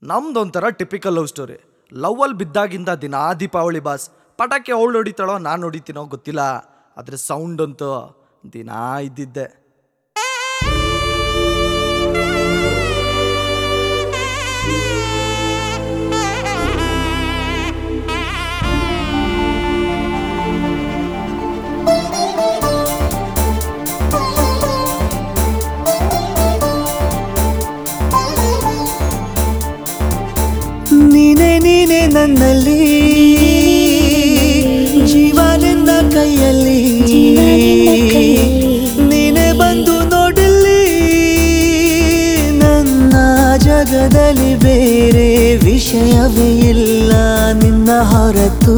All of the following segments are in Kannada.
ನಮ್ದೊಂಥರ ಟಿಪಿಕಲ್ ಲವ್ ಸ್ಟೋರಿ ಲವ್ವಲ್ಲಿ ಬಿದ್ದಾಗಿಂದ ದಿನಾ ದೀಪಾವಳಿ ಬಾಸ್ ಪಟಾಕಿ ಅವಳು ಹೊಡಿತಾಳೋ ನಾನು ಹೊಡಿತೀನೋ ಗೊತ್ತಿಲ್ಲ ಆದರೆ ಸೌಂಡ್ ಅಂತೂ ದಿನಾ ಇದ್ದಿದ್ದೆ ನೀನೆ ನೀನೆ ನನ್ನಲ್ಲಿ ಜೀವ ನಿನ್ನ ಕೈಯಲ್ಲಿ ನೀನೆ ಬಂದು ನೋಡಲಿ ನನ್ನ ಜಗದಲ್ಲಿ ಬೇರೆ ವಿಷಯವೇ ಇಲ್ಲ ನಿನ್ನ ಹೊರತು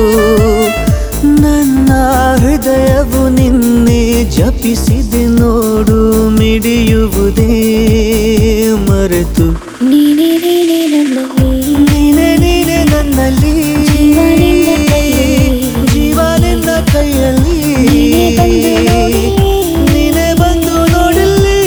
ನನ್ನ ಹೃದಯವು ನಿನ್ನೆ ಜಪಿಸಿದೆ ನೋಡು ಮಿಡಿಯುವುದೇ ಮರೆತು ನೀನೇ ನೀನೇ ನನ್ನಲ್ಲಿ ನೀನೆ ನೀನೆ ನನ್ನಲ್ಲಿ ಜೀವ ನಿನ್ನ ಕೈಯಲ್ಲಿ. ಜೀವ ನಿನ್ನ ಕೈಯಲ್ಲಿ ನೀನೇ ಬಂದು ನೋಡಲಿ. ನೀನೆ ಬಂದು ನೋಡಲಿ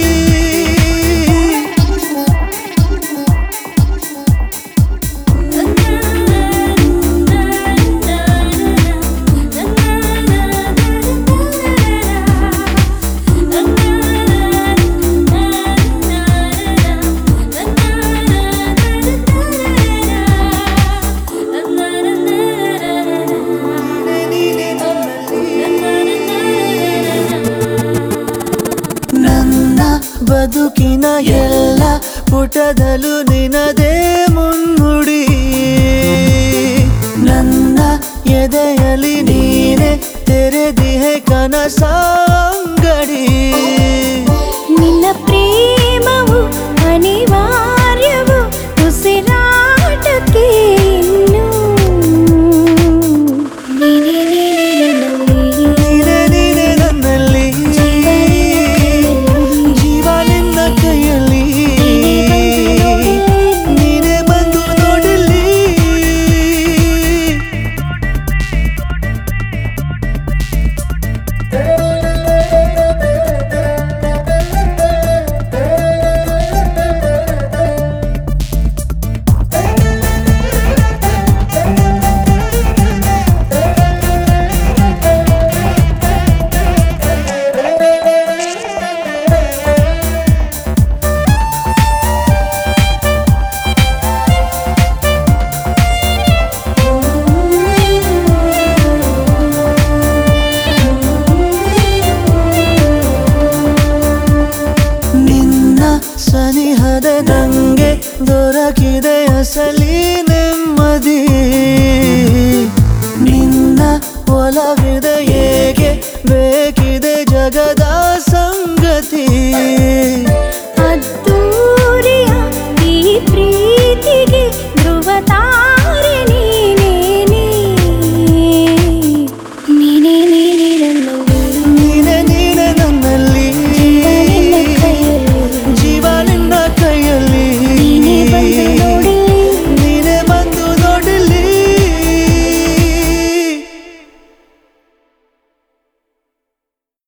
ನೀನೆ ನನ್ನಲ್ಲಿ ನನ್ನ ಬದುಕಿನ ಎಲ್ಲ ಪುಟದಲ್ಲೂ ನಿನದೇ ಮುನ್ನುಡಿ ನನ್ನ ಎದೆಯಲ್ಲಿ ನೀನೆ ತೆರೆದಿಹೆ ಕನಸಾಂಗಡಿ ನಿನ್ನ ಪ್ರೇಮವು ಅನಿವಾರ್ಯವು ಉಸಿರಾಟಕ್ಕೆ ಇನ್ನು ನೀನೇ ನೀನೇ ನನ್ನಲ್ಲಿ ನೀನೆ ನೀನೆ ನನ್ನಲ್ಲಿ ಜೀವ ನಿನ್ನ ಕೈಯಲ್ಲಿ ನೀನೆ ಬಂದು ನೋಡಲಿ ನಿನ್ನ ಸನಿಹದ ನಂಗೆ ದೊರಕಿದೆ ಅಸಲಿ ನೆಮ್ಮದಿ ನಿನ್ನ ಒಲವಿದೆ ಹೇಗೆ ಬೇಕೆ